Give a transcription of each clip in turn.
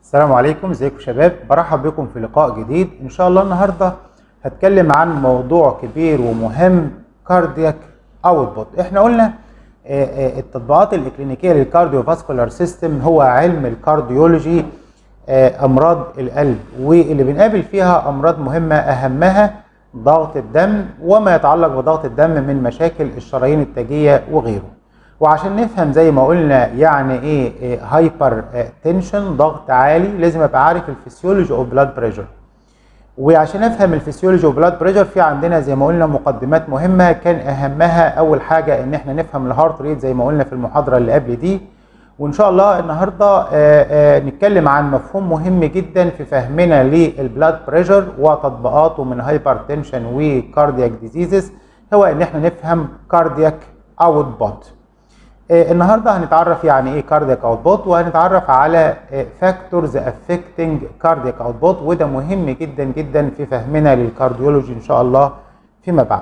السلام عليكم ازيكم شباب برحب بكم في لقاء جديد ان شاء الله النهارده هتكلم عن موضوع كبير ومهم كاردياك اوتبوت احنا قلنا آه، آه، التطبيقات الاكلينيكيه للكارديو فاسكولار سيستم هو علم الكارديولوجي آه، امراض القلب واللي بنقابل فيها امراض مهمه اهمها ضغط الدم وما يتعلق بضغط الدم من مشاكل الشرايين التاجيه وغيره وعشان نفهم زي ما قلنا يعني ايه هايبر تنشن ضغط عالي لازم ابقى عارف الفسيولوجي اوف بلاد بريشر وعشان افهم الفسيولوجي اوف بلاد بريشر في عندنا زي ما قلنا مقدمات مهمه كان اهمها اول حاجه ان احنا نفهم الهارت ريت زي ما قلنا في المحاضره اللي قبل دي وان شاء الله النهارده آه، آه، نتكلم عن مفهوم مهم جدا في فهمنا للبلاد بريشر وتطبيقاته من هايبر تنشن وكاردياك ديزيزز هو ان احنا نفهم كاردياك اوتبوت آه، النهارده هنتعرف يعني ايه كاردياك اوتبوت وهنتعرف على فاكتورز افكتنج كاردياك اوتبوت وده مهم جدا جدا في فهمنا للكارديولوجي ان شاء الله فيما بعد.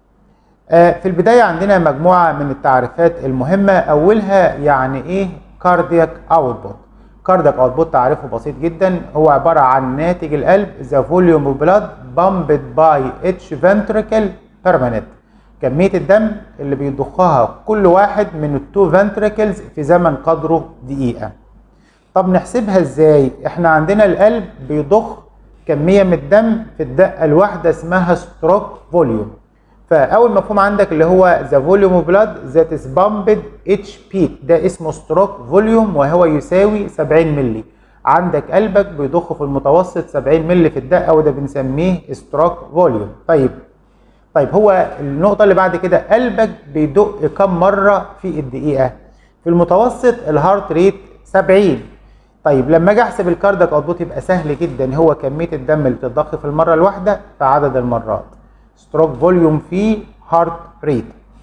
آه، في البدايه عندنا مجموعه من التعريفات المهمه اولها يعني ايه كاردياك اوتبوت. كاردياك اوتبوت تعريفه بسيط جدا هو عباره عن ناتج القلب ذا فوليوم اوف بلاد بامبد باي اتش فنتريكل بيرمننت كمية الدم اللي بيضخها كل واحد من التو فنتريكلز في زمن قدره دقيقة طب نحسبها ازاي احنا عندنا القلب بيضخ كمية من الدم في الدقة الواحدة اسمها ستروك فوليوم فاول مفهوم عندك اللي هو ذا فوليوم اوف بلاد ذات از بامبد اتش بيك ده اسمه ستروك فوليوم وهو يساوي 70 مللي عندك قلبك بيضخ في المتوسط 70 مللي في الدقة وده بنسميه ستروك فوليوم طيب طيب هو النقطة اللي بعد كده قلبك بيدق كم مرة في الدقيقة؟ في المتوسط الهارت ريت 70 طيب لما اجي احسب الكاردياك اوتبوت يبقى سهل جدا هو كمية الدم اللي بتتضخ في المرة الواحدة في عدد المرات ستروك فوليوم في هارت ريت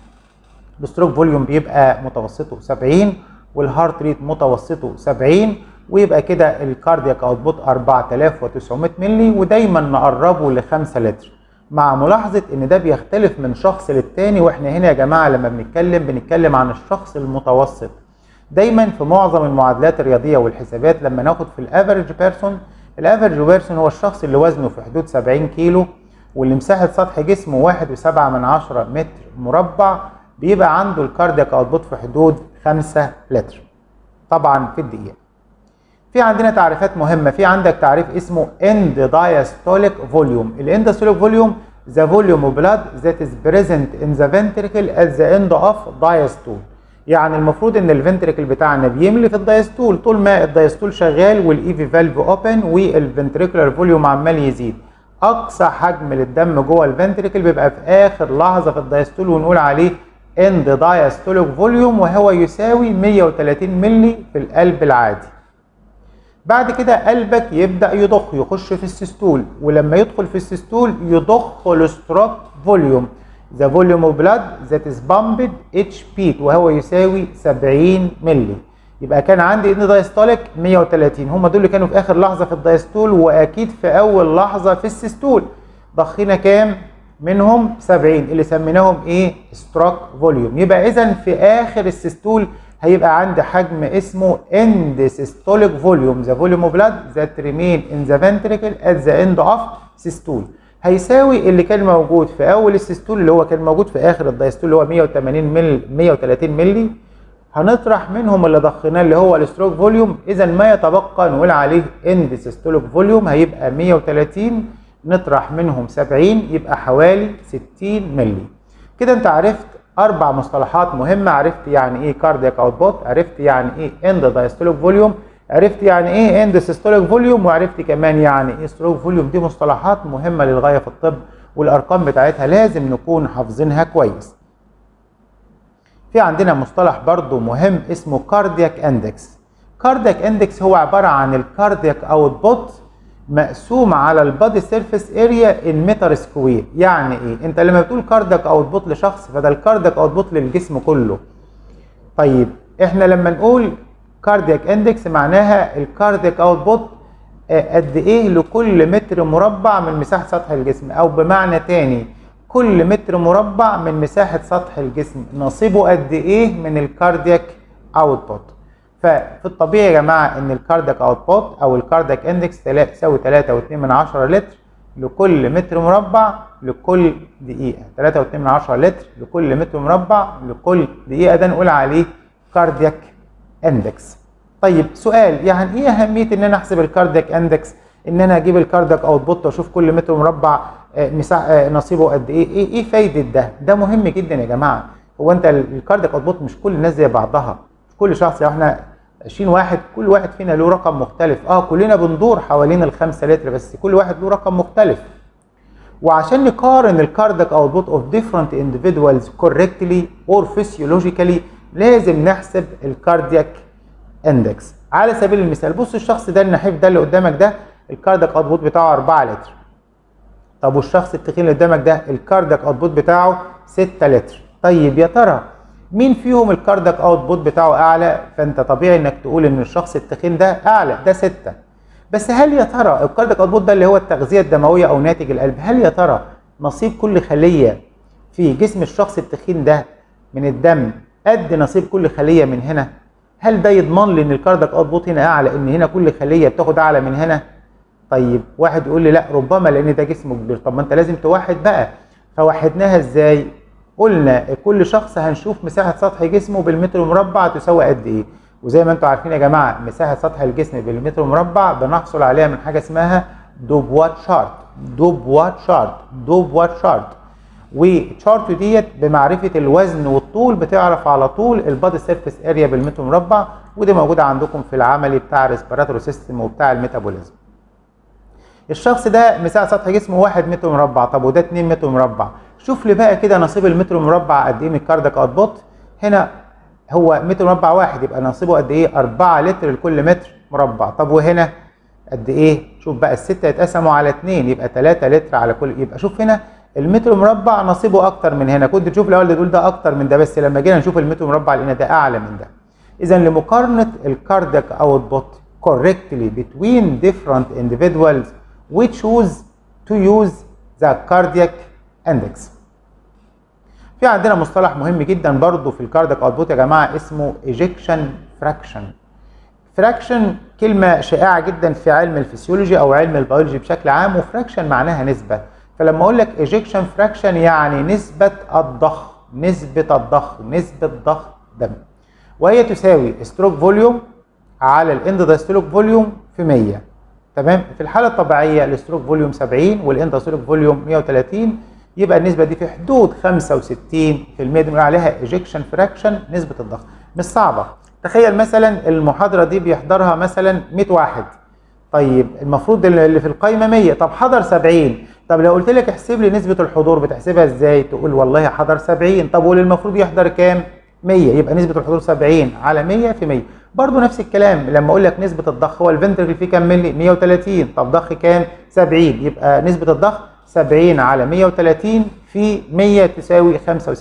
الستروك فوليوم بيبقى متوسطه 70 والهارت ريت متوسطه 70 ويبقى كده الكاردياك اوتبوت 4900 مللي ودايما نقربه ل 5 لتر مع ملاحظة إن ده بيختلف من شخص للتاني وإحنا هنا يا جماعة لما بنتكلم بنتكلم عن الشخص المتوسط. دايما في معظم المعادلات الرياضية والحسابات لما ناخد في الافريج بيرسون الافريج بيرسون هو الشخص اللي وزنه في حدود 70 كيلو واللي مساحة سطح جسمه 1.7 من عشرة متر مربع بيبقى عنده الكاردياك اوتبوت في حدود 5 لتر. طبعا في الدقيقة. في عندنا تعريفات مهمه في عندك تعريف اسمه end diastolic volume الاند diastolic volume the volume of blood that is present in the ventricle at the end of diastole يعني المفروض ان الفنتريكل بتاعنا بيملي في الدايستول طول ما الدايستول شغال والايفي فالف اوبن والفنتريكولار فوليوم عمال يزيد اقصى حجم للدم جوه الفنتريكل بيبقى في اخر لحظه في الدايستول ونقول عليه end diastolic volume وهو يساوي 130 مللي في القلب العادي بعد كده قلبك يبدا يضخ يخش في السيستول ولما يدخل في السيستول يضخ الستروك فوليوم ذا فوليوم اوف بلاد ذات از بامبد اتش بيت وهو يساوي 70 مللي يبقى كان عندي ان دايستوليك 130 هم دول اللي كانوا في اخر لحظه في الدايستول واكيد في اول لحظه في السيستول ضخينا كام منهم 70 اللي سميناهم ايه ستروك فوليوم يبقى اذا في اخر السيستول هيبقى عندي حجم اسمه end systolic volume the volume of blood that remain in the ventricle at the end of systole هيساوي اللي كان موجود في اول السيستول اللي هو كان موجود في اخر الدايستول اللي هو 180 مل 130 مللي هنطرح منهم اللي ضخيناه اللي هو الستروك فوليوم اذا ما يتبقى نقول عليه end systolic volume هيبقى 130 نطرح منهم 70 يبقى حوالي 60 مللي كده انت عرفت اربع مصطلحات مهمه عرفت يعني ايه كاردياك اوتبوت عرفت يعني ايه اند دايستوليك فوليوم عرفت يعني ايه اند سيستوليك فوليوم وعرفت كمان يعني ايه ستروك فوليوم دي مصطلحات مهمه للغايه في الطب والارقام بتاعتها لازم نكون حافظينها كويس في عندنا مصطلح برضو مهم اسمه كاردياك اندكس كاردياك اندكس هو عباره عن الكاردياك اوتبوت مقسوم على البادي سيرفيس اريا ان متر سكوير يعني ايه انت لما بتقول كاردياك اوتبوت لشخص فده الكاردياك اوتبوت للجسم كله طيب احنا لما نقول كاردياك اندكس معناها الكاردياك اوتبوت قد ايه لكل متر مربع من مساحه سطح الجسم او بمعنى تاني كل متر مربع من مساحه سطح الجسم نصيبه قد ايه من الكاردياك اوتبوت ففي الطبيعي يا جماعه ان الكاردياك اوتبوت او الكاردياك اندكس يساوي 3.2 من 10 لتر لكل متر مربع لكل دقيقه 3.2 من 10 لتر لكل متر مربع لكل دقيقه ده نقول عليه كاردياك اندكس طيب سؤال يعني ايه اهميه ان انا احسب الكاردياك اندكس ان انا اجيب الكاردياك اوتبوت واشوف كل متر مربع مساحه نصيبه قد ايه ايه ايه فايده ده ده مهم جدا يا جماعه هو انت الكاردياك اوتبوت مش كل الناس زي بعضها مش كل شخص يعني احنا 20 واحد كل واحد فينا له رقم مختلف اه كلنا بندور حوالين الخمسة لتر بس كل واحد له رقم مختلف وعشان نقارن الكاردياك اوتبوت اوف ديفرنت individuals correctly or physiologically لازم نحسب الكاردياك اندكس على سبيل المثال بص الشخص ده النحيف ده اللي قدامك ده الكاردياك اوتبوت بتاعه 4 لتر طب والشخص التخين اللي قدامك ده الكاردياك اوتبوت بتاعه 6 لتر طيب يا ترى مين فيهم الكاردياك اوتبوت بتاعه اعلى فانت طبيعي انك تقول ان الشخص التخين ده اعلى ده 6 بس هل يا ترى الكاردياك اوتبوت ده اللي هو التغذيه الدمويه او ناتج القلب هل يا ترى نصيب كل خليه في جسم الشخص التخين ده من الدم قد نصيب كل خليه من هنا هل ده يضمن لي ان الكاردياك اوتبوت هنا اعلى ان هنا كل خليه بتاخد اعلى من هنا طيب واحد يقول لي لا ربما لان ده جسمه كبير طب ما انت لازم توحد بقى فوحدناها ازاي قلنا كل شخص هنشوف مساحه سطح جسمه بالمتر مربع تساوي قد ايه وزي ما انتم عارفين يا جماعه مساحه سطح الجسم بالمتر مربع بنحصل عليها من حاجه اسمها دوبوات شارت دوبوات شارت دوبوات شارت وشارت ديت بمعرفه الوزن والطول بتعرف على طول البادي سيرفيس اريا بالمتر مربع ودي موجوده عندكم في العملي بتاع الريسبيراتوري سيستم وبتاع الميتابوليزم الشخص ده مساحه سطح جسمه 1 متر مربع طب وده 2 متر مربع شوف لي بقى كده نصيب المتر مربع قد ايه من الكاردياك اوتبوت هنا هو متر مربع واحد يبقى نصيبه قد ايه 4 لتر لكل متر مربع طب وهنا قد ايه شوف بقى الستة يتقسموا على 2 يبقى 3 لتر على كل يبقى شوف هنا المتر مربع نصيبه اكتر من هنا كنت تشوف الاول تقول ده اكتر من ده بس لما جينا نشوف المتر مربع لقينا ده اعلى من ده اذا لمقارنه الكاردياك اوتبوت correctly between different individuals we choose to use the cardiac index في عندنا مصطلح مهم جدا برضو في الكاردياك اوتبوت يا جماعه اسمه ejection fraction فراكشن كلمة شائعة جدا في علم الفسيولوجي أو علم البيولوجي بشكل عام وفراكشن معناها نسبة فلما أقول لك ايجكشن فراكشن يعني نسبة الضخ نسبة الضخ نسبة ضخ دم وهي تساوي ستروك فوليوم على الاند دايستوليك فوليوم في 100 تمام في الحالة الطبيعية الستروك فوليوم 70 والاند دايستوليك فوليوم 130 يبقى النسبة دي في حدود 65% دي بنقول عليها ايجكشن فراكشن نسبة الضغط مش صعبة تخيل مثلا المحاضرة دي بيحضرها مثلا 100 واحد طيب المفروض اللي في القايمة 100 طب حضر 70 طب لو قلت لك احسب لي نسبة الحضور بتحسبها ازاي تقول والله حضر 70 طب واللي المفروض يحضر كام 100 يبقى نسبة الحضور 70 على 100 في 100 برضه نفس الكلام لما اقول لك نسبة الضخ هو الفنتركل فيه كام ملي 130 طب ضخ كام 70 يبقى نسبة الضخ 70 على 130 في 100 تساوي 65%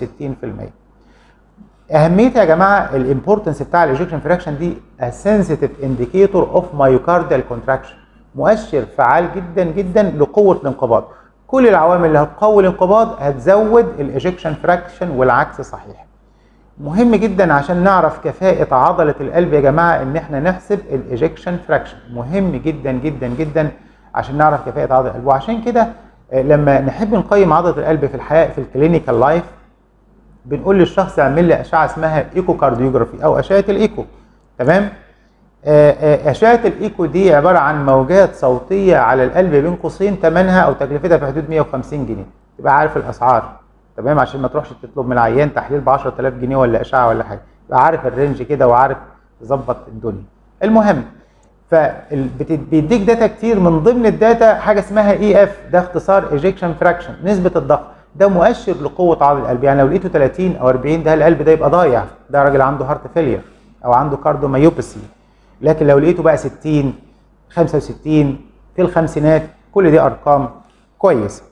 اهميتها يا جماعه الامبورتنس بتاع الايجكشن فراكشن دي سنسيتيف انديكيتور اوف مايوكارديال كونتراكشن مؤشر فعال جدا جدا لقوه الانقباض كل العوامل اللي هتقوي الانقباض هتزود الايجكشن فراكشن والعكس صحيح مهم جدا عشان نعرف كفاءة عضلة القلب يا جماعة ان احنا نحسب الايجكشن فراكشن مهم جدا جدا جدا عشان نعرف كفاءة عضلة القلب وعشان كده لما نحب نقيم عضلة القلب في الحياة في الكلينيكال لايف بنقول للشخص اعمل لي اشعه اسمها ايكو كارديوجرافي او اشعه الايكو تمام اشعه الايكو دي عباره عن موجات صوتيه على القلب بين قوسين ثمنها او تكلفتها في حدود 150 جنيه تبقى عارف الاسعار تمام عشان ما تروحش تطلب من العيان تحليل ب 10000 جنيه ولا اشعه ولا حاجه تبقى عارف الرينج كده وعارف تظبط الدنيا المهم فبيديك داتا كتير من ضمن الداتا حاجه اسمها اي اف ده اختصار ايجكشن فراكشن نسبه الضغط ده مؤشر لقوه عضله القلب يعني لو لقيته 30 او 40 ده القلب ده يبقى ضايع ده راجل عنده هارت فيلير او عنده كاردوميوباثي لكن لو لقيته بقى 60 65 في الخمسينات كل دي ارقام كويسه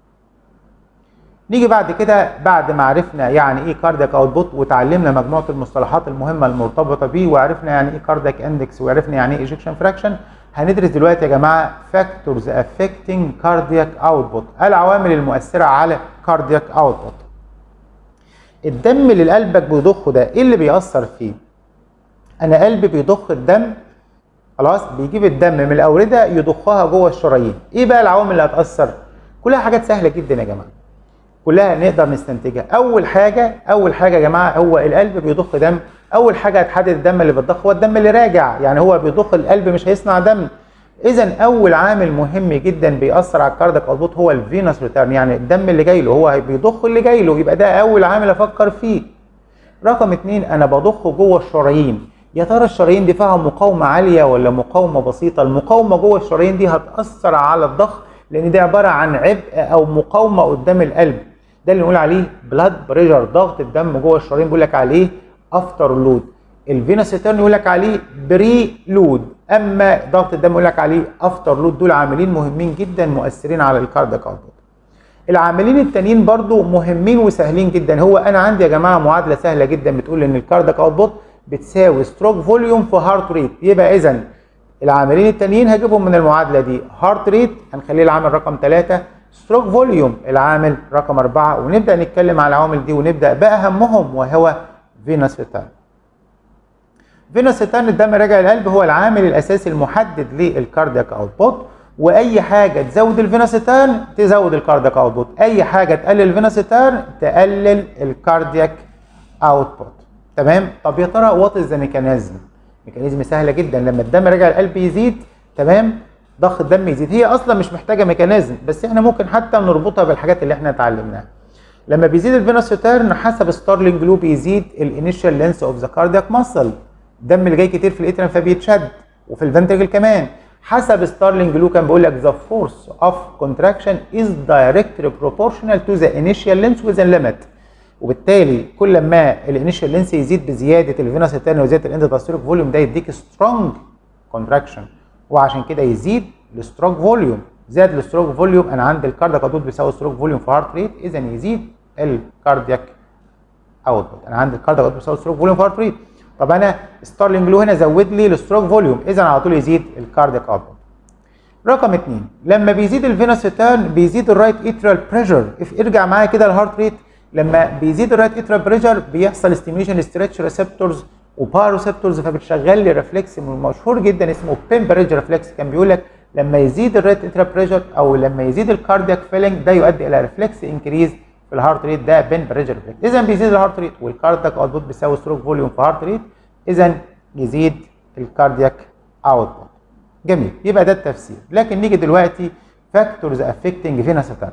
نيجي بعد كده بعد ما عرفنا يعني ايه كاردياك اوتبوت وتعلمنا مجموعه المصطلحات المهمه المرتبطه بيه وعرفنا يعني ايه كاردياك اندكس وعرفنا يعني ايه ايجكشن فراكشن هندرس دلوقتي يا جماعه فاكتورز افكتنج كاردياك اوتبوت العوامل المؤثره على كاردياك اوتبوت الدم اللي قلبك بيضخه ده ايه اللي بيأثر فيه انا قلبي بيضخ الدم خلاص بيجيب الدم من الاورده يضخها جوه الشرايين ايه بقى العوامل اللي هتاثر كلها حاجات سهله جدا يا جماعه كلها نقدر نستنتجها اول حاجه اول حاجه يا جماعه هو القلب بيضخ دم اول حاجه هتحدد الدم اللي بيتضخ هو الدم اللي راجع يعني هو بيضخ القلب مش هيصنع دم اذا اول عامل مهم جدا بيأثر على الكاردياك اوتبوت هو الفينوس ريتيرن يعني الدم اللي جاي له هو بيضخ اللي جاي له يبقى ده اول عامل افكر فيه رقم اتنين انا بضخه جوه الشرايين يا ترى الشرايين دي فيها مقاومه عاليه ولا مقاومه بسيطه المقاومه جوه الشرايين دي هتاثر على الضخ لان دي عباره عن عبء او مقاومه قدام القلب ده اللي نقول عليه بلاد بريشر ضغط الدم جوه الشرايين بيقول لك عليه افتر لود الفينوس ريتيرن يقول لك عليه بري لود اما ضغط الدم يقول لك عليه افتر لود دول عاملين مهمين جدا مؤثرين على الكاردياك اوتبوت العاملين التانيين برضو مهمين وسهلين جدا هو انا عندي يا جماعه معادله سهله جدا بتقول ان الكاردياك اوتبوت بتساوي ستروك فوليوم في هارت ريت يبقى اذا العاملين التانيين هجيبهم من المعادله دي هارت ريت هنخليه العامل رقم 3 ستروك فوليوم العامل رقم 4 ونبدا نتكلم على العوامل دي ونبدا باهمهم وهو فينوس ريتيرن فينوس ريتيرن الدم راجع القلب هو العامل الاساسي المحدد للكاردياك اوتبوت واي حاجه تزود الفينوس ريتيرن تزود الكاردياك اوتبوت اي حاجه تقلل الفينوس ريتيرن تقلل الكاردياك اوتبوت تمام طب يا ترى وات از ذا ميكانيزم ميكانيزم سهله جدا لما الدم راجع القلب يزيد تمام ضخ الدم يزيد هي اصلا مش محتاجه ميكانيزم بس احنا ممكن حتى نربطها بالحاجات اللي احنا اتعلمناها لما بيزيد الفينوس ريتيرن حسب ستارلينج لو بيزيد الانيشال لينس اوف ذا كاردياك ماسل الدم اللي جاي كتير في الاتريم فبيتشد وفي الفنتريكل كمان حسب ستارلينج لو كان بيقول لك ذا فورس اوف كونتراكشن از دايركتلي بروبورشنال تو ذا انيشال لينس وذ ليميت وبالتالي كل ما الانيشال لينس يزيد بزياده الفينوس ريتيرن وزياده الاندوستريك فوليوم ده يديك سترونج كونتراكشن وعشان كده يزيد الستروك فوليوم زاد الستروك فوليوم انا عندي الكاردياك اوتبوت بيساوي ستروك فوليوم في هارت ريت اذا يزيد الكاردياك اوتبوت انا عندي الكاردياك اوتبوت بيساوي ستروك فوليوم في هارت ريت طب انا ستارلينج لو هنا زود لي الستروك فوليوم اذا على طول يزيد الكاردياك اوتبوت رقم اثنين لما بيزيد الفينوس ريتيرن بيزيد الرايت اتريال بريشر ارجع معايا كده الهارت ريت لما بيزيد الرايت اتريال بريشر بيحصل ستيميوليشن ستريتش ريسبتورز وباروسبتورز فبتشغل لي ريفلكس مشهور جدا اسمه بيمبريدج ريفلكس كان بيقول لك لما يزيد الرايت اتريال بريشر او لما يزيد الكاردياك فيلنج ده يؤدي الى ريفلكس انكريز في الهارت ريت ده بيمبريدج ريفلكس اذا بيزيد الهارت ريت والكاردياك اوتبوت بيساوي ستروك فوليوم في هارت ريت اذا يزيد الكاردياك اوتبوت جميل يبقى ده التفسير لكن نيجي دلوقتي فاكتورز افكتنج فينوس ريتيرن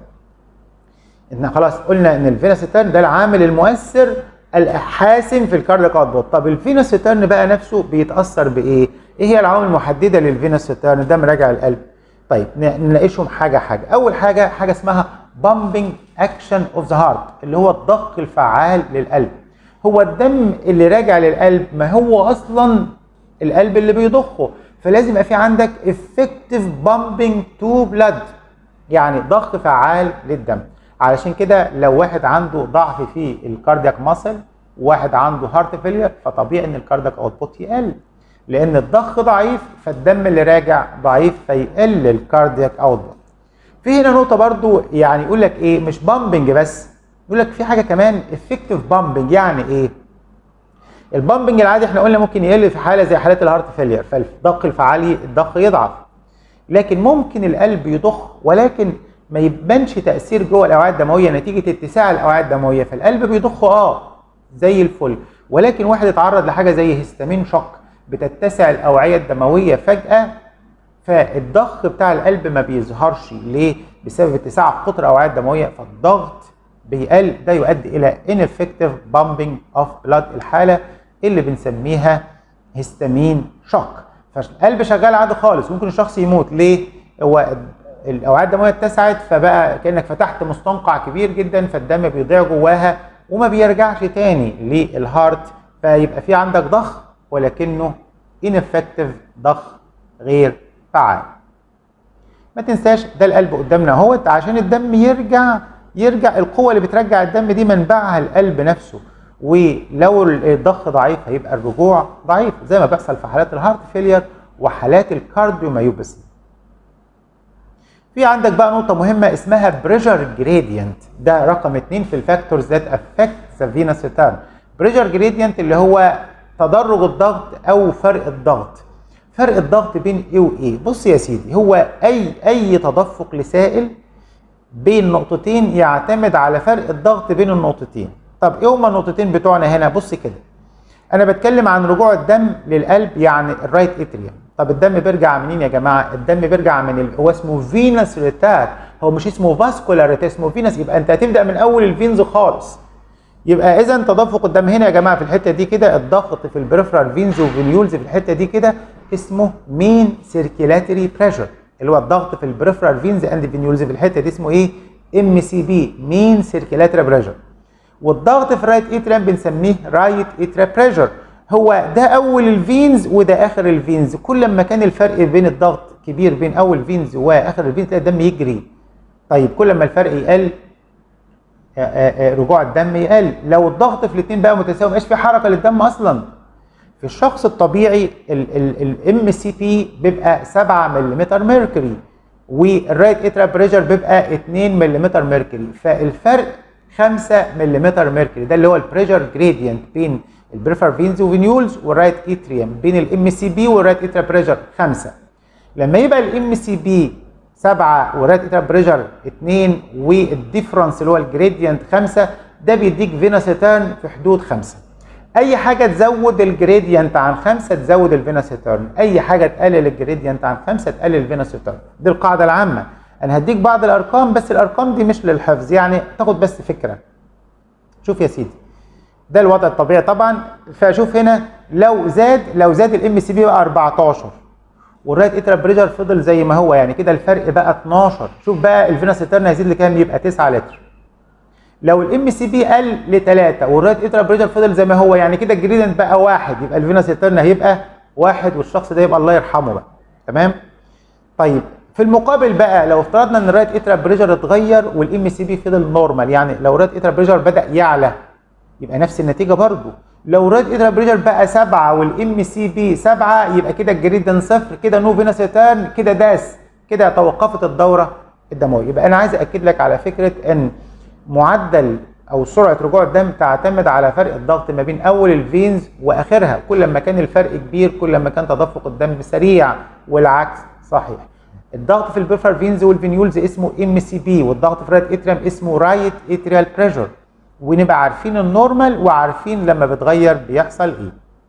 ان خلاص قلنا ان الفينوس ريتيرن ده العامل المؤثر الحاسم في الكاردياك اوتبوت طب الفينوس ريتيرن بقى نفسه بيتاثر بايه ايه هي العوامل المحدده للفينوس ريتيرن ده مراجع القلب طيب نناقشهم حاجه حاجه اول حاجه حاجه اسمها بامبنج اكشن اوف ذا هارت اللي هو الضخ الفعال للقلب هو الدم اللي راجع للقلب ما هو اصلا القلب اللي بيضخه فلازم يبقى في عندك effective pumping to blood يعني ضخ فعال للدم علشان كده لو واحد عنده ضعف في الكاردياك ماسل وواحد عنده هارت فيلير فطبيعي ان الكاردياك اوتبوت يقل لان الضخ ضعيف فالدم اللي راجع ضعيف فيقل الكاردياك اوتبوت في هنا نقطة برضو يعني يقول لك ايه مش بامبنج بس يقول لك في حاجة كمان effective بامبنج يعني ايه البامبنج العادي احنا قلنا ممكن يقل في حاله زي حالات الهارت فيلير فالضخ الفعالي الضخ يضعف لكن ممكن القلب يضخ ولكن ما يبانش تاثير جوه الاوعيه الدمويه نتيجه اتساع الاوعيه الدمويه فالقلب بيضخ اه زي الفل ولكن واحد اتعرض لحاجه زي هيستامين شوك بتتسع الاوعيه الدمويه فجاه فالضخ بتاع القلب ما بيظهرش ليه بسبب اتساع قطر الاوعيه الدمويه فالضغط بيقل ده يؤدي الى ineffective pumping of blood الحاله اللي بنسميها هيستامين شوك فالقلب شغال عادي خالص ممكن الشخص يموت ليه هو الاوعيه الدمويه اتسعت فبقى كانك فتحت مستنقع كبير جدا فالدم بيضيع جواها وما بيرجعش تاني للهارت فيبقى في عندك ضخ ولكنه ineffective ضخ غير فعال ما تنساش ده القلب قدامنا اهوت عشان الدم يرجع يرجع القوه اللي بترجع الدم دي منبعها القلب نفسه ولو الضخ ضعيف هيبقى الرجوع ضعيف زي ما بيحصل في حالات الهارت فيلير وحالات الكارديوميوباثي في عندك بقى نقطة مهمة اسمها بريشر جريدينت ده رقم اتنين في الفاكتورز ذات افكت ذا فينوس ريتيرن بريشر جريدينت اللي هو تدرج الضغط او فرق الضغط فرق الضغط بين ايه وايه بص يا سيدي هو اي اي تدفق لسائل بين نقطتين يعتمد على فرق الضغط بين النقطتين طب ايه هما النقطتين بتوعنا هنا بص كده انا بتكلم عن رجوع الدم للقلب يعني الرايت اتريوم طب الدم بيرجع منين يا جماعه الدم بيرجع من ال... هو اسمه فينس ريتات هو مش اسمه فاسكولار ريتات اسمه فينس يبقى انت هتبدا من اول الفينز خالص يبقى اذا تدفق الدم هنا يا جماعه في الحته دي كده الضغط في البريفرال فينز وفينيولز في الحته دي كده اسمه مين سيركيلاتري بريشر اللي هو الضغط في البريفرال فينز اند فينيولز في الحته دي اسمه ايه ام سي بي مين سيركيلاتري بريشر والضغط في الرايت اتريم بنسميه رايت اتريا بريشر هو ده اول الفينز وده اخر الفينز كل ما كان الفرق بين الضغط كبير بين اول فينز واخر الفينز تلاقي الدم يجري طيب كل ما الفرق يقل رجوع الدم يقل لو الضغط في الاثنين بقى متساوي مبقاش في حركه للدم اصلا في الشخص الطبيعي الام سي بي بيبقى 7 ملم ميركوري والرايت اترا بريشر بيبقى 2 ملم ميركوري فالفرق 5 ملم ميركوري ده اللي هو البريشر جريدينت بين البريفر فينز وفينيولز والرايت اتريوم بين الام سي بي والرايت اترا بريشر 5 لما يبقى الام سي بي 7 والرايت اترا بريشر 2 والديفرنس اللي هو الجريدينت 5 ده بيديك فينوس ريتيرن في حدود 5 اي حاجه تزود الجريدينت عن 5 تزود الفينوس ريتيرن اي حاجه تقلل الجريدينت عن 5 تقلل الفينوس ريتيرن دي القاعده العامه انا هديك بعض الارقام بس الارقام دي مش للحفظ يعني تاخد بس فكره شوف يا سيدي ده الوضع الطبيعي طبعا فشوف هنا لو زاد لو زاد الام سي بي بقى 14 والرايت اترا بريشر فضل زي ما هو يعني كده الفرق بقى 12 شوف بقى الفينوس ريتيرن هيزيد لكام يبقى 9 لتر لو الام سي بي قل ل 3 والرايت اترا بريشر فضل زي ما هو يعني كده الجريدنت بقى واحد يبقى الفينوس ريتيرن هيبقى واحد والشخص ده يبقى الله يرحمه بقى تمام طيب في المقابل بقى لو افترضنا ان الرايت اترا بريشر اتغير والام سي بي فضل نورمال يعني لو الرايت اترا بريشر بدا يعلى يبقى نفس النتيجه برضو لو الرايت اترا بريشر بقى 7 والام سي بي 7 يبقى كده الجريدن صفر كده نو فينوس ريتيرن كده داس كده توقفت الدوره الدمويه يبقى انا عايز اكد لك على فكره ان معدل او سرعه رجوع الدم تعتمد على فرق الضغط ما بين اول الفينز واخرها كل ما كان الفرق كبير كل ما كان تدفق الدم سريع والعكس صحيح الضغط في البريفر فينز والفينيولز اسمه ام سي بي والضغط في الرايت اتريم اسمه رايت اتريال بريشر ونبقى عارفين النورمال وعارفين لما بيتغير بيحصل ايه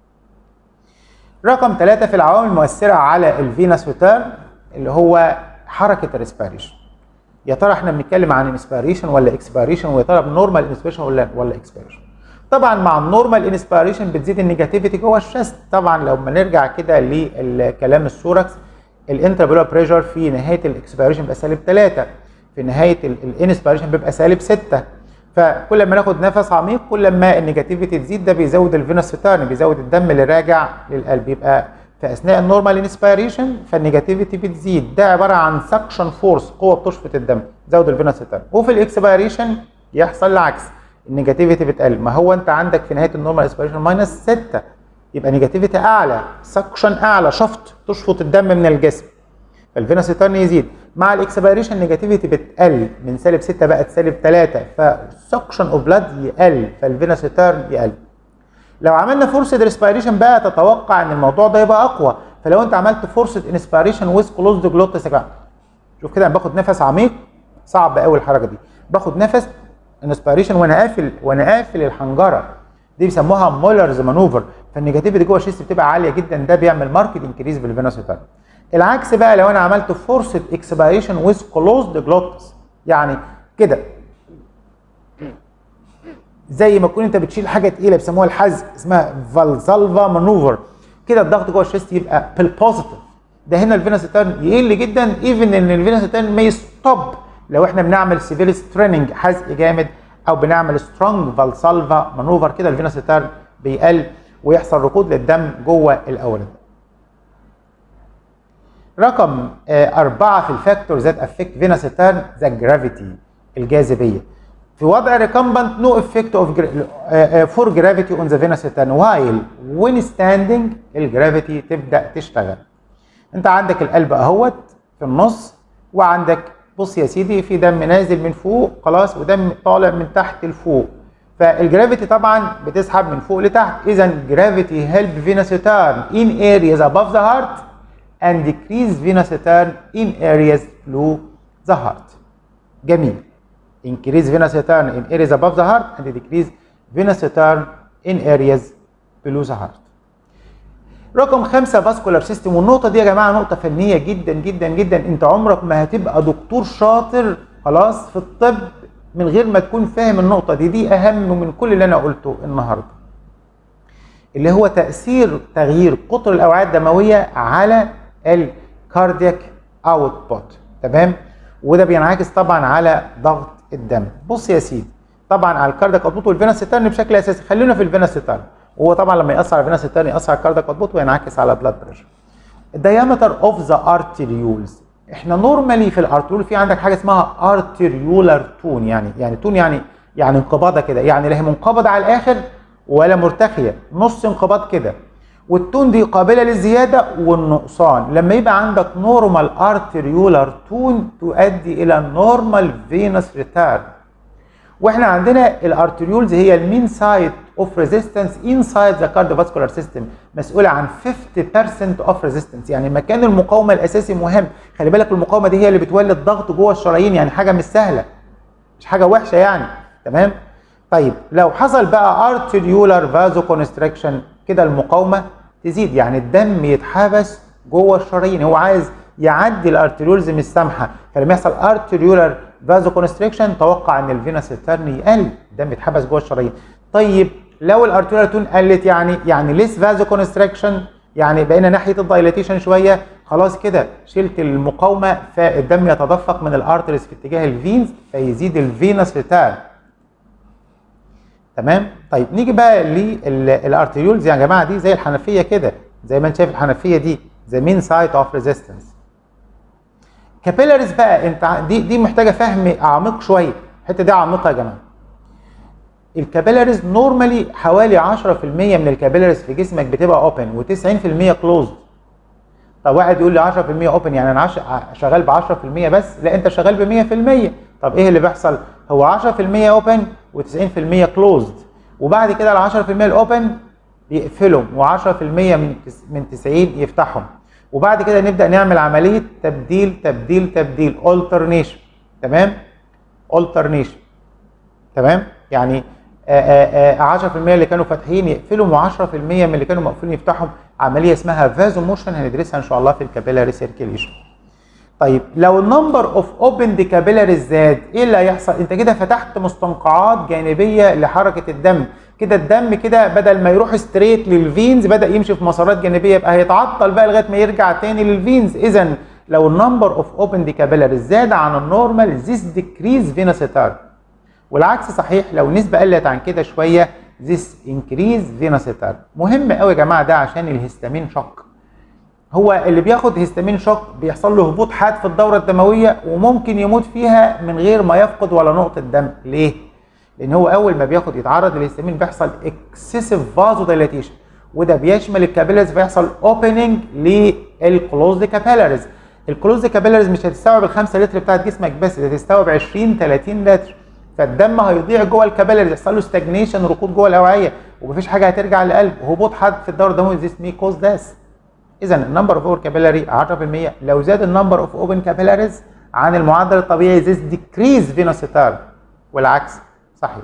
رقم ثلاثة في العوامل المؤثرة على الفينس ريتيرن اللي هو حركة الريسبيريشن يا ترى احنا بنتكلم عن انسبيريشن ولا اكسبيريشن ويا ترى نورمال انسبيريشن ولا ولا اكسبيريشن طبعا مع النورمال انسبيريشن بتزيد النيجاتيفيتي جوه الشست طبعا لو ما نرجع كده لكلام السوركس الانترابيولار بريشر في نهايه الاكسبيريشن بيبقى سالب 3 في نهايه الانسبيريشن بيبقى سالب 6 فكل ما ناخد نفس عميق كل ما النيجاتيفيتي تزيد ده بيزود الفينوس ريتيرن بيزود الدم اللي راجع للقلب يبقى في اثناء النورمال انسبيريشن فالنيجاتيفيتي بتزيد ده عباره عن سكشن فورس قوه بتشفط الدم تزود الفينوس ريتيرن وفي الاكسبيريشن يحصل العكس النيجاتيفيتي بتقل ما هو انت عندك في نهايه النورمال انسبيريشن ماينس 6 يبقى نيجاتيفيتي اعلى سكشن اعلى شفط تشفط الدم من الجسم فالفينوس ريتيرن يزيد مع الاكسبيريشن نيجاتيفيتي بتقل من سالب 6 بقت سالب 3 فالسكشن اوف بلاد يقل فالفينوس ريتيرن يقل لو عملنا فورسد ريسبيريشن بقى تتوقع ان الموضوع ده يبقى اقوى فلو انت عملت فورسد انسبيريشن ويز كلوزد جلوتس يا جماعه شوف كده انا باخد نفس عميق صعب قوي الحركه دي باخد نفس انسبيريشن وانا قافل وانا قافل الحنجره دي بيسموها مولرز مانوفر فالنيجاتيفيتي جوه الشيست بتبقى عاليه جدا ده بيعمل ماركت انكريز في الفينوس ريتيرن العكس بقى لو انا عملت فورسد اكسبيريشن ويز كلوزد جلوتس يعني كده زي ما تكون انت بتشيل حاجه تقيله بيسموها الحزق اسمها فالزالفا مانوفر كده الضغط جوه الشيست يبقى بالبوزيتيف ده هنا الفينوس ريتيرن يقل جدا ايفن ان الفينوس ريتيرن ما يستوب لو احنا بنعمل سيفير ستريننج حزق جامد او بنعمل سترونج فالسالفا مانوفر كده الفينوس ريتيرن بيقل ويحصل ركود للدم جوه الاورده رقم آه أربعة في الفاكتور ذات افكت فينوس ريتيرن ذا جرافيتي الجاذبية في وضع ريكمبنت نو افكت اوف فور جرافيتي اون ذا فينوس ريتيرن وايل وين ستاندنج الجرافيتي تبدا تشتغل انت عندك القلب اهوت في النص وعندك بص يا سيدي في دم نازل من فوق خلاص ودم طالع من تحت لفوق فالجرافيتي طبعا بتسحب من فوق لتحت اذا جرافيتي هيلب فينس ريتيرن in areas above the heart and decrease venous return in areas below the heart جميل increase venous return in areas above the heart and decrease venous return in areas below the heart رقم خمسة فاسكولار سيستم والنقطة دي يا جماعة نقطة فنية جدا جدا جدا انت عمرك ما هتبقى دكتور شاطر خلاص في الطب من غير ما تكون فاهم النقطة دي دي أهم من كل اللي أنا قلته النهاردة اللي هو تأثير تغيير قطر الأوعية الدموية على الكاردياك اوتبوت تمام وده بينعكس طبعا على ضغط الدم بص يا سيدي طبعا على الكاردياك اوتبوت والفينس ستارن بشكل اساسي خلينا في الفينس ستارن وهو طبعا لما ياثر على الفينس ستارن ياثر على الكاردياك اوتبوت وينعكس على بلاد بريشر الديامتر اوف ذا ارتريولز احنا نورمالي في الارتريول في عندك حاجه اسمها ارتريولار تون يعني يعني تون يعني يعني انقباضه كده يعني لا هي منقبضه على الاخر ولا مرتخيه نص انقباض كده والتون دي قابله للزياده والنقصان لما يبقى عندك نورمال ارتريولار تون تؤدي الى نورمال فينس ريتيرن واحنا عندنا الارتريولز هي المين سايت اوف ريزيستنس انسايد ذا كارديوفاسكولار سيستم مسؤوله عن 50% اوف ريزيستنس يعني مكان المقاومه الاساسي مهم خلي بالك المقاومه دي هي اللي بتولد ضغط جوه الشرايين يعني حاجه مش سهله مش حاجه وحشه يعني تمام طيب لو حصل بقى ارتريولار فازو كونستريكشن كده المقاومه تزيد يعني الدم يتحبس جوه الشرايين هو عايز يعدي الارتريولز مش سامحه فلما يحصل ارتريولار فازو كونستريكشن توقع ان الفينس ريتيرن يقل الدم يتحبس جوه الشرايين طيب لو الارتريولار تون قلت يعني يعني ليس فازو كونستريكشن يعني بقينا ناحيه الدايلاتيشن شويه خلاص كده شلت المقاومه فالدم يتدفق من الارتريز في اتجاه الفينز فيزيد الفينس ريتيرن تمام طيب نيجي بقى للارتريولز يا جماعه دي زي الحنفيه كده زي ما انت شايف الحنفيه دي ذا مين سايت اوف ريزيستنس كابيلاريز بقى انت دي دي محتاجه فهم اعمق شويه الحته دي عميقه يا جماعه الكابيلاريز نورمالي حوالي 10% من الكابيلاريز في جسمك بتبقى اوبن و90% كلوزد طب واحد يقول لي 10% اوبن يعني انا عش... شغال ب 10% بس لا انت شغال ب 100% طب ايه اللي بيحصل هو 10% اوبن و90% كلوزد وبعد كده ال 10% الاوبن يقفلهم و10% من من 90 يفتحهم وبعد كده نبدا نعمل عمليه تبديل تبديل تبديل alternation تمام alternation تمام يعني آآ آآ 10% اللي كانوا فاتحين يقفلهم و10% من اللي كانوا مقفولين يفتحهم عمليه اسمها فازو موشن هندرسها ان شاء الله في الكابيلاري سيركيليشن طيب لو النمبر اوف اوبن كابيلاريز زاد ايه اللي هيحصل انت كده فتحت مستنقعات جانبيه لحركه الدم كده الدم كده بدل ما يروح ستريت للفينز بدا يمشي في مسارات جانبيه يبقى هيتعطل بقى لغايه ما يرجع تاني للفينز اذا لو النمبر اوف اوبن كابيلاريز زاد عن النورمال ذيس ديكريز فينس ريتيرن والعكس صحيح لو النسبه قلت عن كده شويه ذيس انكريز فينس ريتيرن مهم قوي يا جماعه ده عشان الهستامين شوك هو اللي بياخد هيستامين شوك بيحصل له هبوط حاد في الدوره الدمويه وممكن يموت فيها من غير ما يفقد ولا نقطه دم ليه لان هو اول ما بياخد يتعرض للهستامين بيحصل اكسسيف فازو دايلاتيشن وده بيشمل الكابيلاريز فيحصل اوبننج للكلوزد كابيلاريز الكلوزد كابيلاريز مش هتستوعب ال 5 لتر بتاعت جسمك بس ده هتستوعب 20 30 لتر فالدم هيضيع جوه الكابيلاريز يحصل له ستاجنيشن ركود جوه الاوعيه ومفيش حاجه هترجع للقلب وهبوط حاد في الدوره الدمويه ذيس مي كوز داس اذا النمبر اوف اوبن كابيلاري 10% لو زاد النمبر اوف اوبن كابيلاريز عن المعدل الطبيعي ذيس ديكريز فينوس ريتيرن والعكس صحيح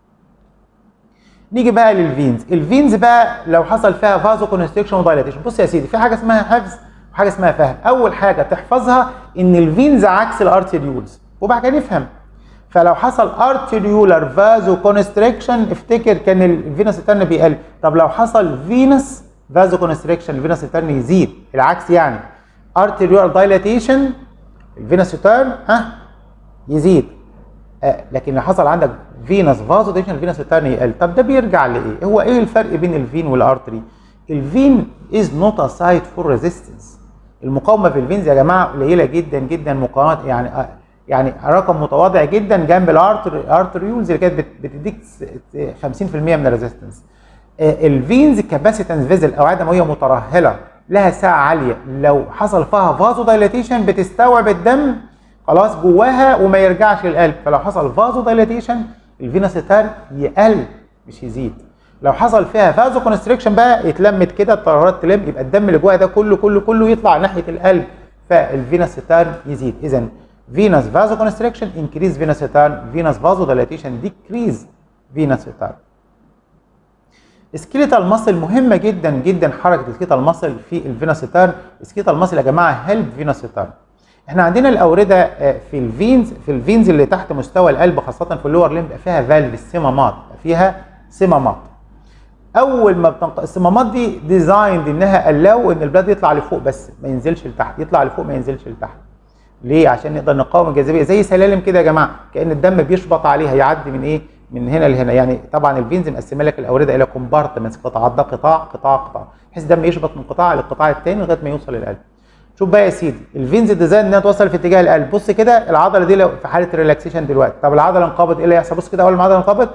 نيجي بقى للفينز الفينز بقى لو حصل فيها فازو كونستريكشن ودايلاتيشن بص يا سيدي في حاجه اسمها حفظ وحاجه اسمها فهم اول حاجه تحفظها ان الفينز عكس الارتريولز وبعد كده نفهم فلو حصل ارتريولار فازو كونستريكشن افتكر كان الفينوس ريتيرن بيقل طب لو حصل فينوس فازو كونستريكشن الفينوس ريتيرن يزيد العكس يعني ارتريولار دايلاتيشن الفينوس ريتيرن ها يزيد آه لكن لو حصل عندك فينوس فازو دايلاتيشن الفينوس ريتيرن يقل طب ده بيرجع لايه هو ايه الفرق بين الفين والارتري الفين از نوت ا سايت فور ريزيستنس المقاومه في الفينز يا جماعه قليله جدا جدا مقاومات يعني آه يعني رقم متواضع جدا جنب الارتريولز اللي كانت بتديك 50% من الريزيستنس الفينز كاباسيتنس فيزل اوعيه دمويه مترهله لها ساعه عاليه لو حصل فيها فازو دايلاتيشن بتستوعب الدم خلاص جواها وما يرجعش للقلب فلو حصل فازو دايلاتيشن الفينس ريتيرن يقل مش يزيد لو حصل فيها فازو كونستريكشن بقى اتلمت كده التيارات تلم يبقى الدم اللي جواها ده كله كله كله يطلع ناحيه القلب فالفينس ريتيرن يزيد اذا فينس فازو كونستريكشن انكريز فينس ريتيرن فينس فازو ديلاتيشن ديكريز فينس ريتيرن سكيليتال ماسل مهمه جدا جدا حركه السكيليتال ماسل في الفينس ريتيرن السكيليتال ماسل يا جماعه هيلب فينس ريتيرن احنا عندنا الاورده في الفينز في الفينز اللي تحت مستوى القلب خاصه في اللور ليمب فيها فالف الصمامات فيها صمامات اول ما بتنق... الصمامات دي ديزايند انها الاو ان البلاد يطلع لفوق بس ما ينزلش لتحت يطلع لفوق ما ينزلش لتحت ليه عشان نقدر نقاوم الجاذبيه زي سلالم كده يا جماعه كان الدم بيشبط عليها يعدي من ايه من هنا لهنا يعني طبعا الفينز مقسمه لك الاورده الى كومبارتمنتس قطاعات ده قطاع قطاع قطاع بحيث الدم يشبط من قطاع للقطاع الثاني لغايه ما يوصل للقلب شوف بقى يا سيدي الفينز ديزاين انها توصل في اتجاه القلب بص كده العضله دي لو في حاله ريلاكسيشن دلوقتي طب العضله انقبض ايه اللي هيحصل بص كده اول ما العضله انقبض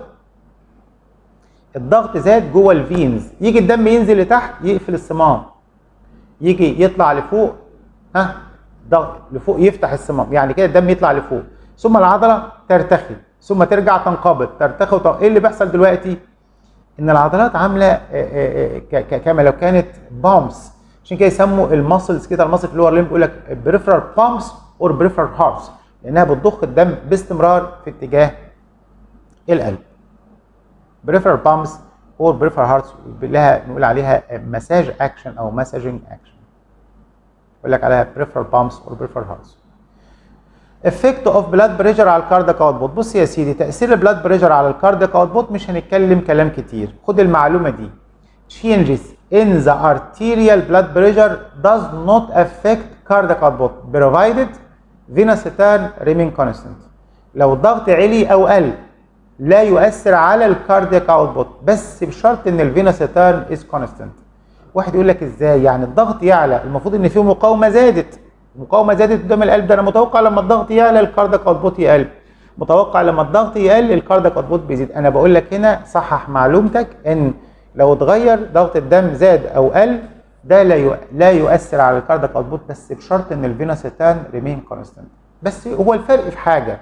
الضغط زاد جوه الفينز يجي الدم ينزل لتحت يقفل الصمام يجي يطلع لفوق ها ضغط لفوق يفتح الصمام يعني كده الدم يطلع لفوق ثم العضله ترتخي ثم ترجع تنقبض ترتخي وط... ايه اللي بيحصل دلوقتي ان العضلات عامله كما لو كانت بامس عشان كده يسموا الماسلز كده الماسل في اللور ليمب يقول لك بريفرال بامس اور بريفرال هارتس لانها بتضخ الدم باستمرار في اتجاه القلب بريفرال بامس اور بريفرال هارتس لها نقول عليها مساج اكشن او مساجنج اكشن يقول لك عليها بريفرال بامس اور بريفرال هارتس افكت اوف بلاد بريشر على الكاردياك اوتبوت بص يا سيدي تاثير البلاد بريشر على الكاردياك اوتبوت مش هنتكلم كلام كتير خد المعلومه دي changes in the arterial blood pressure does not affect cardiac output provided venous return remain constant لو الضغط علي او قل لا يؤثر على الكاردياك اوتبوت بس بشرط ان الفينوس ريتيرن از كونستنت واحد يقول لك ازاي يعني الضغط يعلى المفروض ان في مقاومه زادت المقاومه زادت قدام القلب ده انا متوقع لما الضغط يعلى الكاردياك اوتبوت يقل متوقع لما الضغط يقل الكاردياك اوتبوت بيزيد انا بقول لك هنا صحح معلومتك ان لو اتغير ضغط الدم زاد او قل ده لا يو... لا يؤثر على الكاردياك اوتبوت بس بشرط ان الفينوس ريتيرن ريمين كونستنت بس هو الفرق في حاجه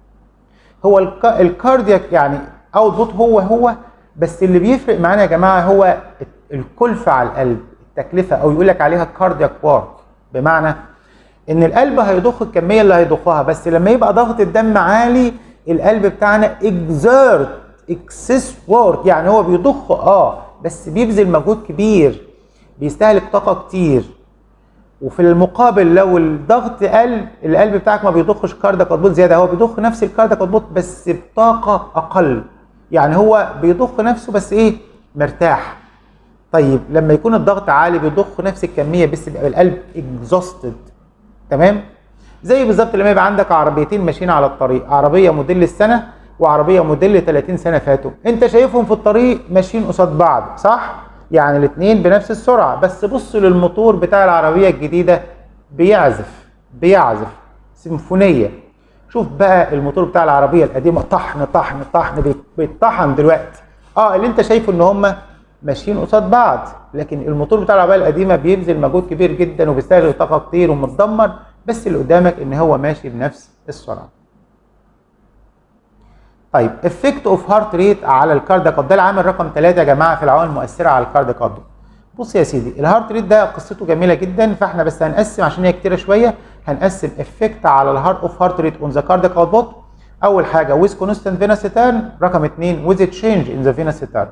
هو الك... الكاردياك يعني اوتبوت هو هو بس اللي بيفرق معانا يا جماعه هو الكلفه على القلب التكلفه او يقول لك عليها كاردياك وارك بمعنى ان القلب هيضخ الكميه اللي هيضخها بس لما يبقى ضغط الدم عالي القلب بتاعنا اكزيرت اكسس وورك يعني هو بيضخ اه بس بيبذل مجهود كبير بيستهلك طاقه كتير وفي المقابل لو الضغط قل القلب بتاعك ما بيضخش كاردياك اوتبوت زياده هو بيضخ نفس الكاردياك اوتبوت بس بطاقه اقل يعني هو بيضخ نفسه بس ايه مرتاح طيب لما يكون الضغط عالي بيضخ نفس الكميه بس بيبقى القلب اكزوستد تمام زي بالظبط لما يبقى عندك عربيتين ماشيين على الطريق عربيه موديل السنه وعربيه موديل 30 سنه فاتوا انت شايفهم في الطريق ماشيين قصاد بعض صح يعني الاثنين بنفس السرعه بس بص للموتور بتاع العربيه الجديده بيعزف بيعزف سيمفونيه شوف بقى الموتور بتاع العربيه القديمه طحن طحن طحن بيتطحن دلوقتي اه اللي انت شايفه ان هم ماشيين قصاد بعض لكن الموتور بتاع العربيه القديمه بيبذل مجهود كبير جدا وبيستهلك طاقه كتير ومتدمر بس اللي قدامك ان هو ماشي بنفس السرعه طيب افكت اوف هارت ريت على الكاردياك ده العامل رقم 3 يا جماعه في العوامل المؤثره على الكاردياك بص يا سيدي الهارت ريت ده قصته جميله جدا فاحنا بس هنقسم عشان هي كتيره شويه هنقسم افكت على الهارت اوف هارت ريت اون ذا كاردياك اوتبوت اول حاجه ويز كونستنت فينس ريتيرن رقم اثنين ويز تشينج ان ذا فينس ريتيرن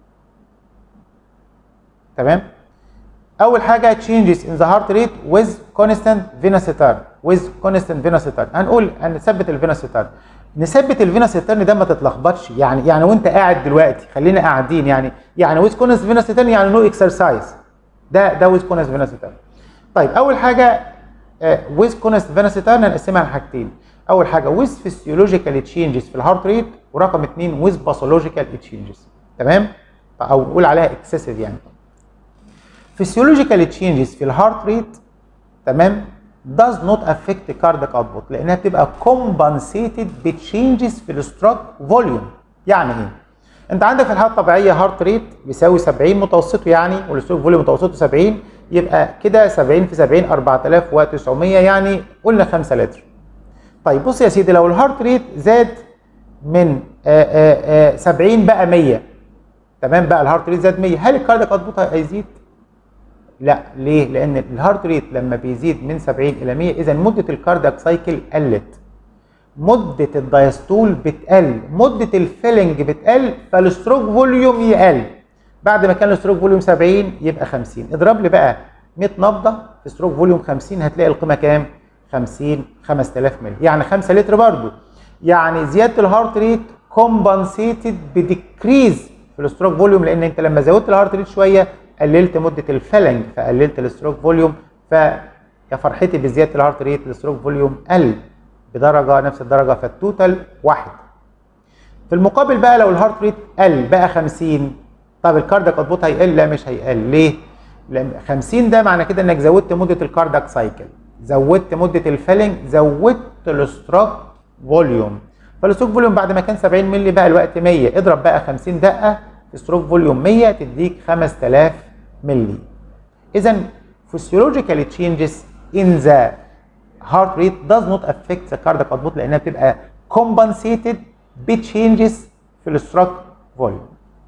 تمام اول حاجه changes in the heart rate with constant venous return with constant venous return هنقول هنثبت الفينوس ريتيرن نثبت الفينوس ريتيرن ده ما تتلخبطش يعني يعني وانت قاعد دلوقتي خلينا قاعدين يعني يعني with constant venous return يعني نو no اكسرسايز ده ده with constant venous return طيب اول حاجه uh, with constant venous return هنقسمها لحاجتين اول حاجه with physiological changes في الهارت ريت ورقم اثنين with pathological changes تمام او نقول عليها excessive يعني physiological changes في الهارت ريت تمام does not affect cardiac output لانها بتبقى compensated بتشينجز في الستروك فوليوم يعني ايه؟ انت عندك في الحاله الطبيعيه هارت ريت بيساوي 70 متوسطه يعني والستروك فوليوم متوسطه 70 يبقى كده 70 في 70 4900 يعني قلنا 5 لتر. طيب بص يا سيدي لو الهارت ريت زاد من آآ آآ 70 بقى 100 تمام بقى الهارت ريت زاد 100 هل الكاردياك اوتبوت هيزيد؟ لا ليه؟ لان الهارت ريت لما بيزيد من 70 الى 100 اذا مده الكاردياك سايكل قلت مده الدايستول بتقل مده الفيلنج بتقل فالستروك فوليوم يقل بعد ما كان الستروك فوليوم 70 يبقى 50 اضرب لي بقى 100 نبضه في ستروك فوليوم 50 هتلاقي القيمه كام 50 5000 ملي يعني 5 لتر برضو يعني زياده الهارت ريت كومبنسيتد بديكريز في الستروك فوليوم لان انت لما زودت الهارت ريت شويه قللت مده الفلنج فقللت الستروك فوليوم ف يا فرحتي بزياده الهارت ريت الستروك فوليوم قل بدرجه نفس الدرجه فالتوتال واحد في المقابل بقى لو الهارت ريت قل بقى 50 طب الكاردياك اوتبوت هيقل لا مش هيقل ليه؟ لان 50 ده معنى كده انك زودت مده الكاردياك سايكل زودت مده الفيلنج زودت الستروك فوليوم فالستروك فوليوم بعد ما كان 70 مللي بقى الوقت 100 اضرب بقى 50 دقه في ستروك فوليوم 100 تديك 5000 مللي اذا physiological changes in the heart rate does not affect the cardiac output لانها بتبقى compensated بتشينجز في الستروك فوليوم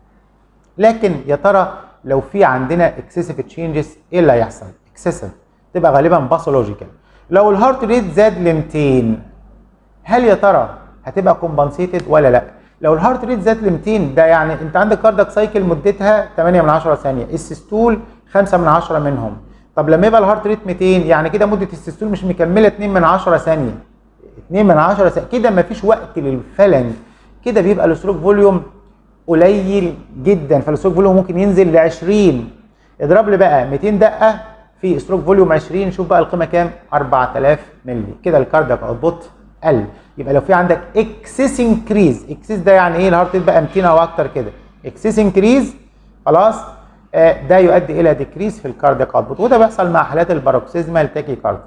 لكن يا ترى لو في عندنا excessive changes ايه اللي هيحصل؟ excessive تبقى غالبا باثولوجيكال لو الهارت ريت زاد ل 200 هل يا ترى هتبقى كومبنسيتد ولا لا؟ لو الهارت ريت زاد ل 200 ده يعني انت عندك كاردياك سايكل مدتها 8 من 10 ثانيه السيستول 5 من 10 منهم طب لما يبقى الهارت ريت 200 يعني كده مده السيستول مش مكمله 2 من 10 ثانيه 2 من 10 ثانيه كده مفيش وقت للفلنج كده بيبقى الستروك فوليوم قليل جدا فالستروك فوليوم ممكن ينزل ل 20 اضرب لي بقى 200 دقه في ستروك فوليوم 20 شوف بقى القيمه كام 4000 مللي كده الكاردياك اوتبوت قل يبقى لو في عندك اكسس انكريز اكسس ده يعني ايه الهارت ريت بقى 200 او اكتر كده اكسس انكريز خلاص آه ده يؤدي الى ديكريز في الكاردياك اوتبوت وده بيحصل مع حالات الباروكسيزمال تاكي كارديا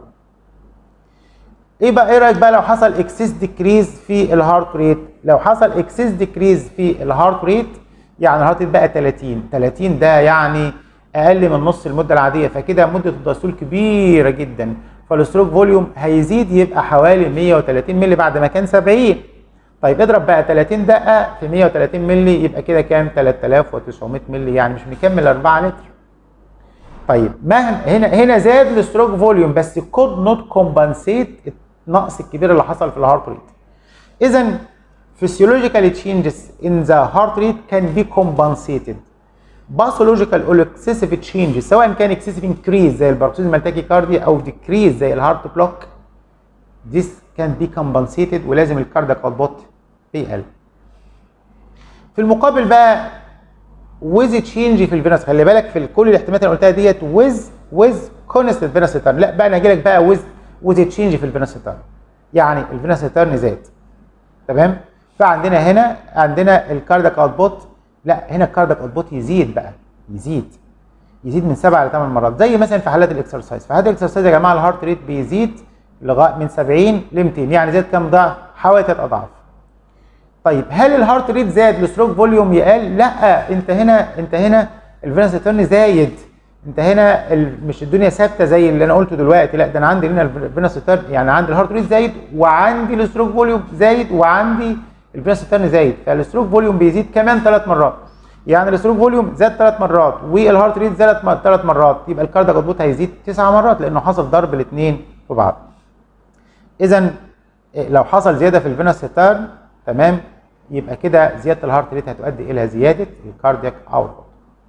ايه بقى ايه رايك بقى لو حصل اكسس ديكريز في الهارت ريت لو حصل اكسس ديكريز في الهارت ريت يعني الهارت ريت بقى 30 30 ده يعني اقل من نص المده العاديه فكده مده الدستول كبيره جدا فالستروك فوليوم هيزيد يبقى حوالي 130 مللي بعد ما كان 70 طيب اضرب بقى 30 دقه في 130 مللي يبقى كده كام 3900 مللي يعني مش مكمل 4 لتر طيب مهما هنا هنا زاد الستروك فوليوم بس كود نوت كومبنسيت النقص الكبير اللي حصل في الهارت ريت اذا physiological changes in the heart rate can be compensated باثولوجيكال او اكسسيف تشينج سواء كان اكسسيف انكريز زي الباركسيزمال تاكيكارديا او ديكريز زي الهارت بلوك this can be compensated ولازم الكاردياك اوتبوت بيقل في المقابل بقى ويز تشينج في الفينس خلي بالك في كل الاحتمالات اللي قلتها ديت ويز ويز كونستنت فينس ريتيرن لا بقى انا هاجي لك بقى ويز ويز تشينج في الفينس ريتيرن يعني الفينس ريتيرن زاد تمام فعندنا هنا عندنا الكاردياك اوتبوت لا هنا الكاردياك اوتبوت يزيد بقى يزيد يزيد من 7 ل 8 مرات زي مثلا في حالات الاكسرسايز في حالات الاكسرسايز يا جماعه الهارت ريت بيزيد لغايه من 70 ل 200 يعني زاد كام ضعف حوالي 3 اضعاف طيب هل الهارت ريت زاد الستروك فوليوم يقل لا انت هنا انت هنا الفينس ريتيرن زايد انت هنا ال- مش الدنيا ثابته زي اللي انا قلته دلوقتي لا ده انا عندي هنا الفينس ريتيرن يعني عندي الهارت ريت زايد وعندي الستروك فوليوم زايد وعندي الفينس ريتيرن زايد فالستروك فوليوم بيزيد كمان ثلاث مرات يعني الستروك فوليوم زاد ثلاث مرات والهارت ريت زاد ثلاث مرات يبقى الكاردياك اوتبوت هيزيد تسع مرات لانه حصل ضرب الاثنين في بعض اذا لو حصل زياده في الفينس ريتيرن تمام يبقى كده زياده الهارت ريت هتؤدي الى زياده الكاردياك اوتبوت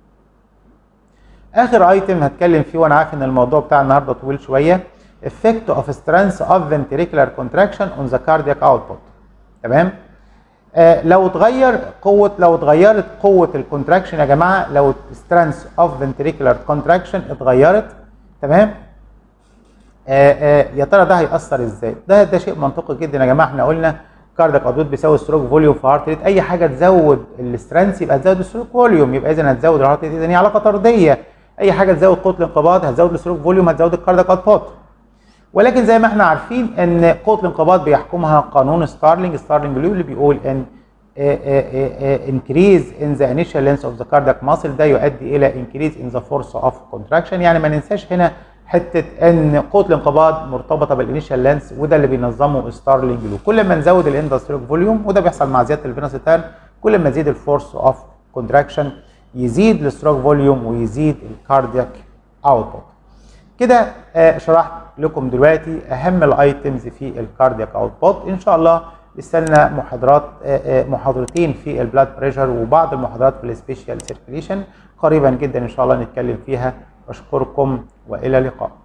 اخر ايتم هتكلم فيه وانا عارف ان الموضوع بتاع النهارده طويل شويه effect of strength of ventricular contraction on the cardiac output تمام آه لو اتغير قوه لو اتغيرت قوه الكونتراكشن يا جماعه لو strength of ventricular contraction اتغيرت تمام آه آه يا ترى ده هيأثر ازاي؟ ده ده شيء منطقي جدا يا جماعه احنا قلنا كاردياك اوتبوت بيساوي ستروك فوليوم في هارت ريت اي حاجه تزود السترينث يبقى تزود الستروك فوليوم يبقى اذا هتزود الهارت ريت اذا هي علاقه طرديه اي حاجه تزود قوه الانقباض هتزود الستروك فوليوم هتزود الكاردياك اوتبوت ولكن زي ما احنا عارفين ان قوه الانقباض بيحكمها قانون ستارلينج ستارلينج اللي بيقول ان increase in the initial length of the cardiac muscle ده يؤدي الى increase in the force of contraction يعني ما ننساش هنا حته ان قوه الانقباض مرتبطه بالانيشال لانس وده اللي بينظمه ستارلينج لو كل ما نزود الاندستريك فوليوم وده بيحصل مع زياده الفينوسيتان كل ما يزيد الفورس اوف كونتراكشن يزيد الستروك فوليوم ويزيد الكاردياك اوتبوت كده آه شرحت لكم دلوقتي اهم الايتمز في الكاردياك اوتبوت ان شاء الله استنى محاضرات آه آه محاضرتين في البلاد بريشر وبعض المحاضرات في السبيشال سيركيليشن قريبا جدا ان شاء الله نتكلم فيها اشكركم والى اللقاء